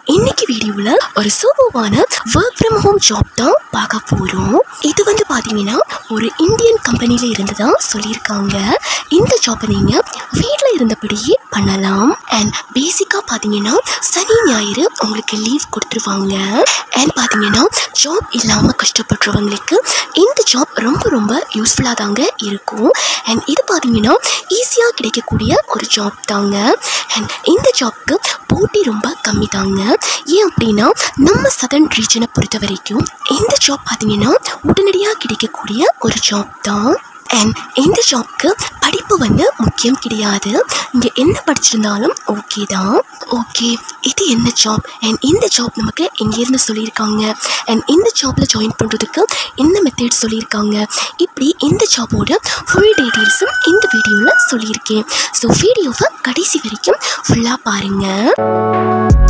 இன்னைக்கு வீடியோவில் ஒரு சூப்பர்வான ஒர்க் ஃப்ரம் ஹோம் ஜாப் தான் பார்க்க போகிறோம் இது வந்து பார்த்தீங்கன்னா ஒரு இந்தியன் கம்பெனியில் இருந்து தான் சொல்லியிருக்காங்க இந்த ஜாப்பை நீங்கள் வீட்டில் இருந்தபடியே பண்ணலாம் அண்ட் பேசிக்காக பார்த்தீங்கன்னா சனி ஞாயிறு உங்களுக்கு லீவ் கொடுத்துருவாங்க அண்ட் பார்த்தீங்கன்னா ஜாப் இல்லாமல் கஷ்டப்படுறவங்களுக்கு இந்த ஜாப் ரொம்ப ரொம்ப யூஸ்ஃபுல்லாக தாங்க இருக்கும் அண்ட் இது பார்த்தீங்கன்னா ஈஸியாக கிடைக்கக்கூடிய ஒரு ஜாப் தாங்க அண்ட் இந்த ஜாப்க்கு போட்டி ரொம்ப கம்மி தாங்க ஏன் அப்படின்னா நம்ம சதர்ன் ரீஜனை பொறுத்த வரைக்கும் இந்த ஜாப் பார்த்தீங்கன்னா உடனடியாக கிடைக்கக்கூடிய ஒரு ஜாப் தான் அண்ட் இந்த ஜாப்க்கு படிப்பு வந்து முக்கியம் கிடையாது இங்கே என்ன படிச்சிருந்தாலும் ஓகே தான் ஓகே இது என்ன ஜாப் அண்ட் இந்த ஜாப் நமக்கு எங்கேருந்து சொல்லியிருக்காங்க அண்ட் இந்த ஜாப்பில் ஜாயின் பண்ணுறதுக்கு என்ன மெத்தட் சொல்லியிருக்காங்க இப்படி இந்த ஜாபோட ஃபுல் டீட்டெயில்ஸும் இந்த வீடியோவில் சொல்லியிருக்கேன் ஸோ வீடியோவை கடைசி வரைக்கும் ஃபுல்லாக பாருங்கள்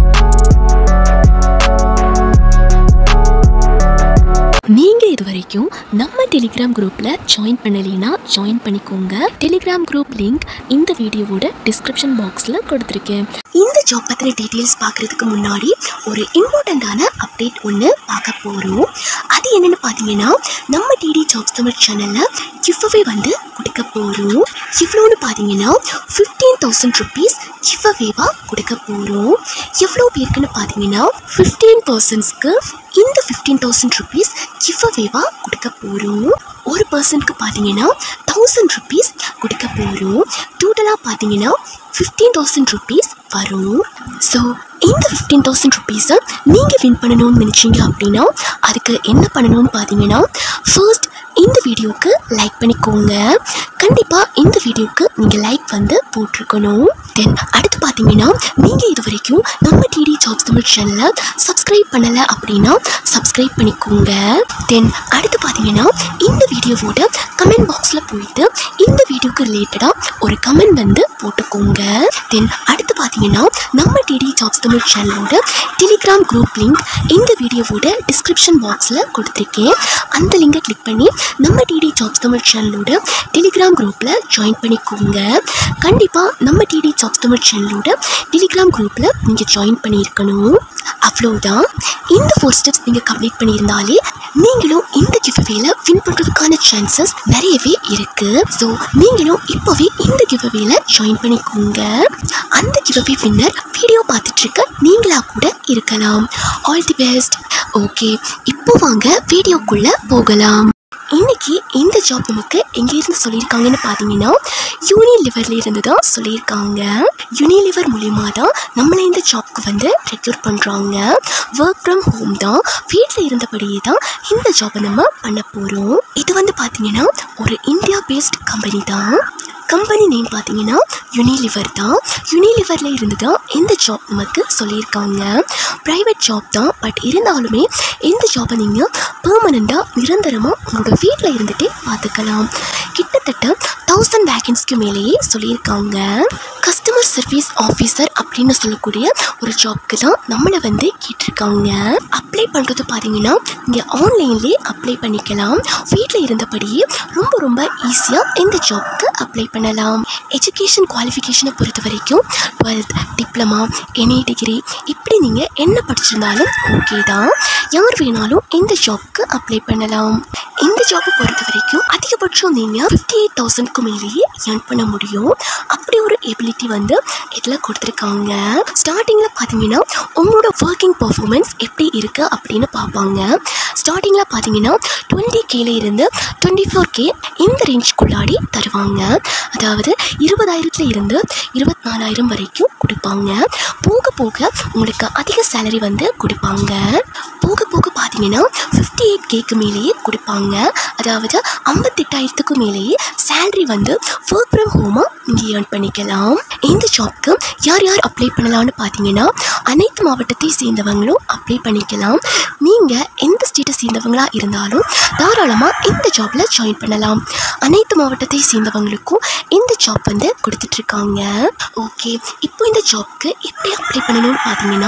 நீங்கள் இது வரைக்கும் நம்ம டெலிகிராம் குரூப்பில் ஜாயின் பண்ணலைன்னா ஜாயின் பண்ணிக்கோங்க டெலிகிராம் குரூப் லிங்க் இந்த வீடியோவோட டிஸ்கிரிப்ஷன் பாக்ஸில் கொடுத்துருக்கேன் இந்த ஜாப் பற்றின டீட்டெயில்ஸ் பார்க்குறதுக்கு முன்னாடி ஒரு இம்பார்ட்டண்ட்டான அப்டேட் ஒன்று பார்க்க போகிறோம் அது என்னென்னு பார்த்தீங்கன்னா நம்ம டிடி ஜாப்ஸ் தமிழ் சேனலில் கிஃப்அவே வந்து கொடுக்க போகிறோம் எவ்வளோன்னு பார்த்தீங்கன்னா ஃபிஃப்டீன் தௌசண்ட் ருபீஸ் கிஃப்அவேவாக கொடுக்க போகிறோம் எவ்வளோ பேருக்குன்னு பார்த்தீங்கன்னா ஃபிஃப்டீன் பர்சன்ஸ்க்கு இந்த ஃபிஃப்டீன் தௌசண்ட் ருபீஸ் கிஃப்அவேவாக கொடுக்க போகிறோம் ஒரு பர்சனுக்கு பார்த்தீங்கன்னா தௌசண்ட் ருபீஸ் கொடுக்க போகிறோம் டோட்டலாக பார்த்தீங்கன்னா ஃபிஃப்டீன் தௌசண்ட் ருபீஸ் வரும் ஸோ இந்த ஃபிஃப்டீன் தௌசண்ட் ருபீஸை நீங்கள் வின் பண்ணணும்னு நினச்சிங்க அப்படின்னா அதுக்கு என்ன பண்ணணும்னு பார்த்தீங்கன்னா ஃபர்ஸ்ட் இந்த வீடியோவுக்கு லைக் பண்ணிக்கோங்க கண்டிப்பாக இந்த வீடியோவுக்கு நீங்கள் லைக் வந்து போட்டிருக்கணும் தென் அடுத்து பார்த்தீங்கன்னா நீங்கள் இது வரைக்கும் நம்ம டிடி ஜாப்ஸ் தமிழ் சேனலை சப்ஸ்கிரைப் பண்ணலை அப்படின்னா சப்ஸ்கிரைப் பண்ணிக்கோங்க தென் அடுத்து பார்த்தீங்கன்னா இந்த வீடியோவோட கமெண்ட் பாக்ஸில் போயிட்டு இந்த வீடியோக்கு ரிலேட்டடாக ஒரு கமெண்ட் வந்து போட்டுக்கோங்க தென் அடுத்து பார்த்தீங்கன்னா நம்ம டிடி ஜாப்ஸ் தமிழ் சேனலோட டெலிகிராம் குரூப் லிங்க் இந்த வீடியோவோட டிஸ்கிரிப்ஷன் பாக்ஸில் கொடுத்துருக்கேன் அந்த லிங்கை கிளிக் பண்ணி நம்ம டிடி ஜாப்ஸ் தமிழ் சேனலோட டெலிகிராம் குரூப்பில் ஜாயின் பண்ணிக்கோங்க கண்டிப்பாக நம்ம டிடி ஜாப்ஸ் தமிழ் சேனலோட டெலிகிராம் குரூப்பில் நீங்கள் ஜாயின் பண்ணியிருக்கணும் அவ்வளோதான் இந்த ஃபோர் ஸ்டெப்ஸ் நீங்கள் கம்ப்ளீட் பண்ணியிருந்தாலே நீங்களும் இந்த கிவ்அவேல வின் பண்ணுறதுக்கான சான்சஸ் நிறையவே இருக்குது ஸோ நீங்களும் இப்போவே இந்த கிவ்அவேல ஜாயின் பண்ணிக்கோங்க அந்த கிவ்அவே வின்னர் வீடியோ பார்த்துட்டு இருக்க நீங்களா கூட இருக்கலாம் ஆல் தி பெஸ்ட் ஓகே இப்போ வாங்க வீடியோக்குள்ளே போகலாம் இன்னைக்கு இந்த ஜாப் நமக்கு எங்கேருந்து சொல்லியிருக்காங்கன்னு பார்த்தீங்கன்னா யூனிலிவர்ல இருந்து தான் சொல்லியிருக்காங்க யூனிலிவர் மூலியமாக தான் நம்மளை இந்த ஜாப்க்கு வந்து ரெக்ரூட் பண்ணுறாங்க ஒர்க் ஃப்ரம் ஹோம் தான் வீட்டில் இருந்தபடியே தான் இந்த ஜாப்பை நம்ம பண்ண போகிறோம் இது வந்து பார்த்தீங்கன்னா ஒரு இந்தியா பேஸ்ட் கம்பெனி தான் கம்பெனி நேம் பார்த்தீங்கன்னா யுனிலிவர் தான் யுனிலிவரில் இருந்து தான் இந்த ஜாப் நமக்கு சொல்லியிருக்காங்க ப்ரைவேட் ஜாப் தான் பட் இருந்தாலுமே இந்த ஜாப்பை நீங்கள் பெர்மனண்ட்டாக நிரந்தரமாக உங்களோட வீட்டில் இருந்துகிட்டே பார்த்துக்கலாம் கிட்டத்தட்ட தௌசண்ட் வேகன்ஸ்க்கு மேலேயே சொல்லியிருக்காங்க கஸ்டமர் சர்வீஸ் ஆஃபீஸர் அப்படின்னு சொல்லக்கூடிய ஒரு ஜாப்க்கு தான் நம்மளை வந்து கேட்டிருக்காங்க அப்ளை பண்ணுறது பார்த்தீங்கன்னா இங்கே ஆன்லைன்லேயே அப்ளை பண்ணிக்கலாம் வீட்டில் இருந்தபடியே ரொம்ப ரொம்ப ஈஸியாக இந்த ஜாப்க்கு அப்ளை பண்ணலாம் எஜுகேஷன் குவாலிஃபிகேஷனை பொறுத்த வரைக்கும் டுவெல்த் டிப்ளமா எனி டிகிரி இப்படி நீங்கள் என்ன படிச்சிருந்தாலும் ஓகே தான் யார் வேணாலும் இந்த ஜாப்க்கு அப்ளை பண்ணலாம் இந்த ஜாப்பை பொறுத்த வரைக்கும் அதிகபட்சம் நீங்கள் ஃபிஃப்டி எயிட் தௌசண்ட்க்கு மேலேயே ஏர்ன் பண்ண முடியும் அப்படி ஒரு எபிலிட்டி வந்து இதில் கொடுத்துருக்காங்க ஸ்டார்டிங்கில் பார்த்தீங்கன்னா உங்களோட ஒர்க்கிங் பர்ஃபார்மன்ஸ் எப்படி இருக்குது அப்படின்னு பார்ப்பாங்க ஸ்டார்டிங்கில் பார்த்தீங்கன்னா டுவெண்ட்டி கேல இருந்து டுவெண்ட்டி ஃபோர் கே இந்த ரேஞ்சுக்குள்ளாடி தருவாங்க அதாவது இருபதாயிரத்துல இருந்து இருபத்தி நாலாயிரம் வரைக்கும் கொடுப்பாங்க போக போக உங்களுக்கு அதிக சேலரி வந்து கொடுப்பாங்க போக போக பார்த்தீங்கன்னா ஃபிஃப்டி எயிட் கேக்கு மேலேயே கொடுப்பாங்க அதாவது ஐம்பத்தெட்டாயிரத்துக்கு மேலேயே சேலரி வந்து ஒர்க் ஃப்ரம் ஹோமாக நீங்கள் ஏர்ன் பண்ணிக்கலாம் இந்த ஜாப்க்கு யார் யார் அப்ளை பண்ணலாம்னு பார்த்தீங்கன்னா அனைத்து மாவட்டத்தை சேர்ந்தவங்களும் அப்ளை பண்ணிக்கலாம் நீங்கள் எந்த ஸ்டேட்டை சேர்ந்தவங்களா இருந்தாலும் தாராளமாக இந்த ஜாப்பில் ஜாயின் பண்ணலாம் அனைத்து மாவட்டத்தை சேர்ந்தவங்களுக்கும் இந்த ஜாப் வந்து கொடுத்துட்ருக்காங்க ஓகே இப்போ இந்த ஜாப்க்கு எப்படி அப்ளை பண்ணணும்னு பார்த்தீங்கன்னா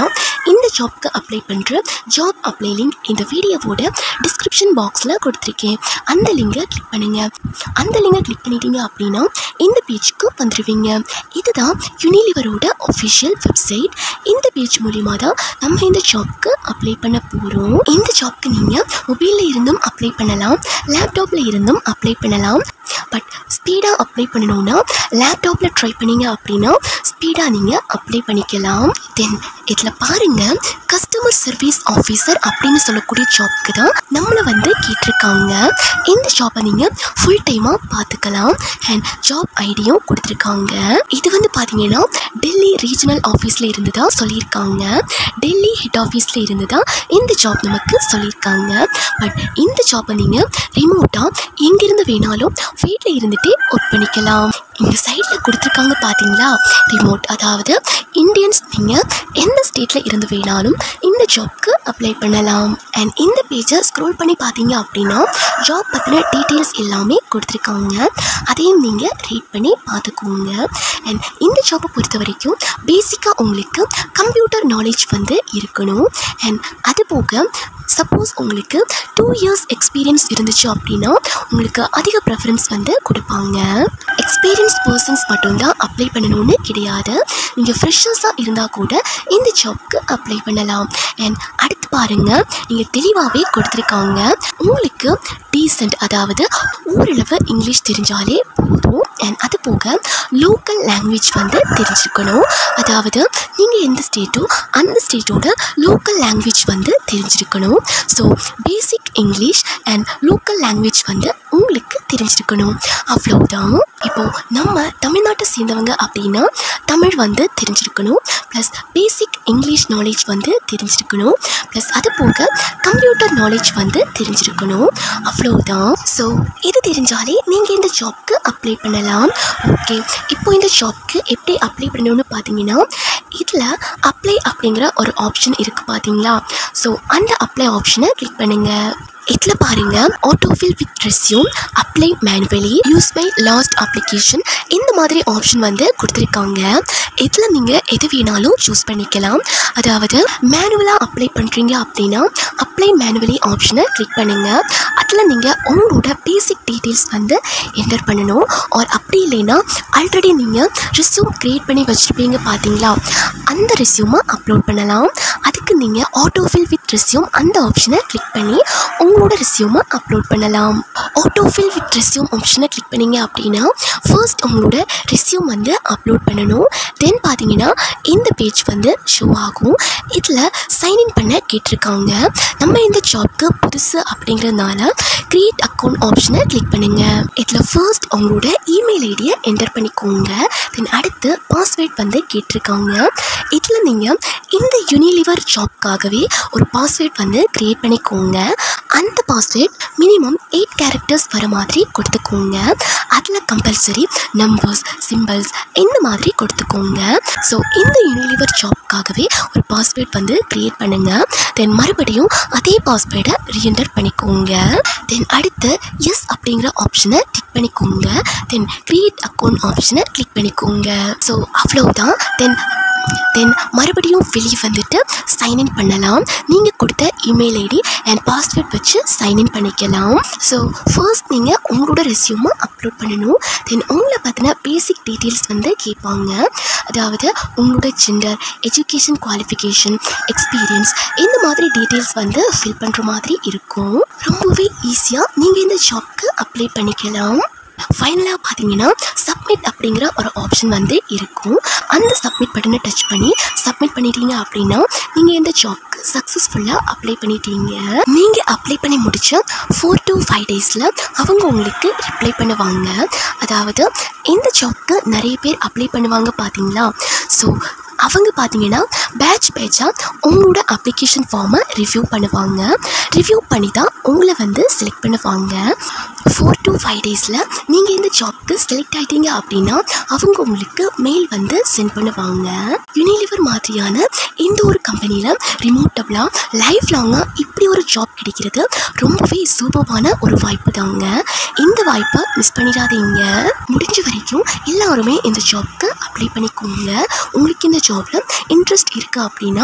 இந்த ஜாப்க்கு அப்ளை பண்ணுற ஜாப் அப்ளை லிங்க் இந்த வீடியோவோட டிஸ்கிரிப்ஷன் பாக்ஸில் கொடுத்துருக்கேன் அந்த லிங்கை கிளிக் பண்ணுங்கள் அந்த லிங்கை கிளிக் பண்ணிட்டீங்க அப்படின்னா இந்த பேஜுக்கு வந்துடுவீங்க இதுதான் யூனிலிவரோட ஒஃபிஷியல் வெப்சைட் இந்த பேஜ் மூலிமா தான் நம்ம இந்த ஜாப்க்கு அப்ளை பண்ண போகிறோம் இந்த ஜாப்க்கு நீங்கள் மொபைலில் இருந்தும் அப்ளை பண்ணலாம் லேப்டாப்பில் இருந்தும் அப்ளை பண்ணலாம் பட் ஸ்பீடாக அப்ளை பண்ணணும்னா லேப்டாப்பில் ட்ரை பண்ணீங்க அப்படின்னா ஸ்பீடாக நீங்கள் அப்ளை பண்ணிக்கலாம் தென் இதில் பாருங்கள் கஸ்டமர் சர்வீஸ் ஆஃபீஸர் அப்படின்னு சொல்லக்கூடிய ஜாப்க்கு தான் நம்மளை வந்து கேட்டிருக்காங்க இந்த ஜாப்பை நீங்கள் ஃபுல் டைமாக பார்த்துக்கலாம் அண்ட் ஜாப் ஐடியும் கொடுத்துருக்காங்க இது வந்து பார்த்தீங்கன்னா டெல்லி ரீஜனல் ஆஃபீஸில் இருந்து தான் சொல்லியிருக்காங்க டெல்லி ஹெட் ஆஃபீஸில் இருந்து தான் இந்த ஜாப் நமக்கு சொல்லியிருக்காங்க பட் இந்த ஜாப்பை நீங்கள் ரிமோட்டாக எங்கிருந்து வேணாலும் வீட்டில் இருந்துகிட்டே ஒர்க் பண்ணிக்கலாம் இந்த சைடில் கொடுத்துருக்காங்க பார்த்தீங்களா ரிமோட் அதாவது இந்தியன்ஸ் நீங்கள் எந்த ஸ்டேட்டில் இருந்து வேணாலும் இந்த ஜாப்க்கு அப்ளை பண்ணலாம் அண்ட் இந்த பேஜை ஸ்க்ரோல் பண்ணி பார்த்தீங்க அப்படின்னா ஜாப் பற்றின டீட்டெயில்ஸ் எல்லாமே கொடுத்துருக்காங்க அதையும் நீங்கள் ரீட் பண்ணி பார்த்துக்கோங்க அண்ட் இந்த ஜாப்பை பொறுத்த வரைக்கும் பேசிக்காக உங்களுக்கு கம்ப்யூட்டர் நாலேஜ் வந்து இருக்கணும் அண்ட் அது போக சப்போஸ் உங்களுக்கு டூ இயர்ஸ் எக்ஸ்பீரியன்ஸ் இருந்துச்சு அப்படின்னா உங்களுக்கு அதிக ப்ரெஃபரன்ஸ் வந்து கொடுப்பாங்க எக்ஸ்பீரியன்ஸ் பர்சன்ஸ் மட்டும்தான் அப்ளை பண்ணணும்னு கிடையாது நீங்கள் ஃப்ரெஷர்ஸாக இருந்தால் கூட இந்த ஜாப்க்கு அப்ளை பண்ணலாம் அண்ட் அடுத்து பாருங்கள் நீங்கள் தெளிவாகவே கொடுத்துருக்காங்க உங்களுக்கு டீசெண்ட் அதாவது ஓரளவு இங்கிலீஷ் தெரிஞ்சாலே போதும் அண்ட் அது போக லோக்கல் லாங்குவேஜ் வந்து தெரிஞ்சுக்கணும் அதாவது நீங்கள் எந்த ஸ்டேட்டோ அந்த ஸ்டேட்டோட லோக்கல் லாங்குவேஜ் வந்து தெரிஞ்சிருக்கணும் so basic English and local language வந்து உங்களுக்கு தெரிஞ்சிருக்கணும் அவ்வளவுதான் இப்போது நம்ம தமிழ்நாட்டை சேர்ந்தவங்க அப்படின்னா தமிழ் வந்து தெரிஞ்சிருக்கணும் ப்ளஸ் பேசிக் இங்கிலீஷ் நாலேஜ் வந்து தெரிஞ்சிருக்கணும் ப்ளஸ் அது போக கம்ப்யூட்டர் நாலேஜ் வந்து தெரிஞ்சிருக்கணும் அவ்வளவுதான் ஸோ இது தெரிஞ்சாலே நீங்கள் இந்த ஜாப்க்கு அப்ளை பண்ணலாம் ஓகே இப்போ இந்த ஜாப்க்கு எப்படி அப்ளை பண்ணணும்னு பார்த்தீங்கன்னா இதில் அப்ளை அப்படிங்கிற ஒரு ஆப்ஷன் இருக்குது பார்த்தீங்களா ஸோ அந்த அப்ளை ஆப்ஷனை கிளிக் பண்ணுங்கள் இதில் பாருங்க autofill with resume apply manually use my last application இந்த மாதிரி ஆப்ஷன் வந்து கொடுத்துருக்காங்க இதில் நீங்கள் எது வேணாலும் சூஸ் பண்ணிக்கலாம் அதாவது மேனுவலாக அப்ளை பண்ணுறீங்க அப்படின்னா அப்ளை மேனுவலி ஆப்ஷனை கிளிக் பண்ணுங்கள் அதில் நீங்கள் உங்களோட பேசிக் டீட்டெயில்ஸ் வந்து என்டர் பண்ணணும் ஆர் அப்படி இல்லைன்னா ஆல்ரெடி நீங்கள் ரெஸ்யூம் க்ரியேட் பண்ணி வச்சுருப்பீங்க பார்த்தீங்களா அந்த ரெஸ்யூமை அப்லோட் பண்ணலாம் அதுக்கு நீங்கள் ஆட்டோஃபில் வித் ரெஸ்யூம் அந்த ஆப்ஷனை கிளிக் பண்ணி உங்களோட ரெஸ்யூமை அப்லோட் பண்ணலாம் ஆட்டோஃபில் வித் ரெஸ்யூம் ஆப்ஷனை கிளிக் பண்ணீங்க அப்படின்னா ஃபர்ஸ்ட் உங்களோட ரெஸ்யூம் வந்து அப்லோட் பண்ணணும் தென் பார்த்தீங்கன்னா இந்த பேஜ் வந்து ஷோ ஆகும் இதில் சைன்இன் பண்ண கேட்டிருக்காங்க நம்ம இந்த ஜாப்க்கு புதுசு அப்படிங்கிறதுனால க்ரியேட் அக்கௌண்ட் ஆப்ஷனை கிளிக் பண்ணுங்கள் இதில் ஃபர்ஸ்ட் உங்களோட இமெயில் ஐடியை என்டர் பண்ணிக்கோங்க தென் அடுத்து பாஸ்வேர்ட் வந்து கேட்டிருக்காங்க இதில் நீங்கள் இந்த யூனிலிவர் ஜாப்க்காகவே ஒரு பாஸ்வேர்ட் வந்து க்ரியேட் பண்ணிக்கோங்க அந்த பாஸ்வேர்ட் மினிமம் எயிட் கேரக்டர்ஸ் வர மாதிரி கொடுத்துக்கோங்க அதில் கம்பல்சரி நம்பர்ஸ் சிம்பிள்ஸ் இந்த மாதிரி கொடுத்துக்கோங்க ஸோ இந்த யூனிலிவர் ஜாப்க்காகவே ஒரு பாஸ்வேர்ட் வந்து க்ரியேட் பண்ணுங்கள் தென் மறுபடியும் அதே பாஸ்வேர்டை ரீஎன்டர் பண்ணிக்கோங்க தென் அடுத்து எஸ் அப்படிங்கிற ஆப்ஷனை டிக் பண்ணிக்கோங்க தென் க்ரியேட் அக்கௌண்ட் ஆப்ஷனை கிளிக் பண்ணிக்கோங்க ஸோ அவ்வளவுதான் தென் தென் மறுபடியும் வெளியே வந்துட்டு சைன்இன் பண்ணலாம் நீங்கள் கொடுத்த இமெயில் ஐடி அண்ட் பாஸ்வேர்ட் வச்சு சைன்இன் பண்ணிக்கலாம் ஸோ ஃபர்ஸ்ட் நீங்கள் உங்களோட ரெஸ்யூமை அப்லோட் பண்ணணும் தென் உங்களை பற்றின பேசிக் டீட்டெயில்ஸ் வந்து கேட்பாங்க அதாவது உங்களோட ஜெண்டர் எஜுகேஷன் குவாலிஃபிகேஷன் எக்ஸ்பீரியன்ஸ் இந்த மாதிரி டீட்டெயில்ஸ் வந்து ஃபில் பண்ணுற மாதிரி இருக்கும் ரொம்பவே ஈஸியாக நீங்கள் இந்த ஜாப்க்கு அப்ளை பண்ணிக்கலாம் ஃபைனலாக பார்த்தீங்கன்னா சப்மிட் அப்படிங்கிற ஒரு ஆப்ஷன் வந்து இருக்கும் அந்த சப்மிட் பட்டனை டச் பண்ணி சப்மிட் பண்ணிட்டீங்க அப்படின்னா நீங்கள் இந்த ஜாப்க்கு சக்ஸஸ்ஃபுல்லாக அப்ளை பண்ணிட்டீங்க நீங்கள் அப்ளை பண்ணி முடிச்ச ஃபோர் to ஃபைவ் டேஸில் அவங்க உங்களுக்கு ரிப்ளை பண்ணுவாங்க அதாவது இந்த ஜாப்க்கு நிறைய பேர் அப்ளை பண்ணுவாங்க பார்த்தீங்களா ஸோ அவங்க பார்த்தீங்கன்னா பேட்ச் பேட்சாக உங்களோட அப்ளிகேஷன் ஃபார்மை ரிவ்யூ பண்ணுவாங்க ரிவ்யூ பண்ணி தான் உங்களை வந்து செலக்ட் பண்ணுவாங்க ஃபோர் to ஃபைவ் டேஸில் நீங்கள் இந்த ஜாப்க்கு செலக்ட் ஆகிட்டீங்க அப்படின்னா அவங்க உங்களுக்கு மெயில் வந்து சென்ட் பண்ணுவாங்க யூனிலிவர் மாதிரியான இந்த ஒரு கம்பெனியில் ரிமோட்டபிளாக லைஃப் லாங்காக இப்படி ஒரு ஜாப் கிடைக்கிறது ரொம்பவே சூப்பரான ஒரு வாய்ப்பு தாங்க இந்த வாய்ப்பை மிஸ் பண்ணிடாதீங்க முடிஞ்ச வரைக்கும் எல்லாருமே இந்த ஜாப்க்கு அப்ளை பண்ணிக்கோங்க உங்களுக்கு இந்த ஜாப்பில் இன்ட்ரெஸ்ட் இருக்குது அப்படின்னா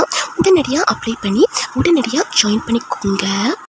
உடனடியாக அப்ளை பண்ணி உடனடியாக ஜாயின் பண்ணிக்கோங்க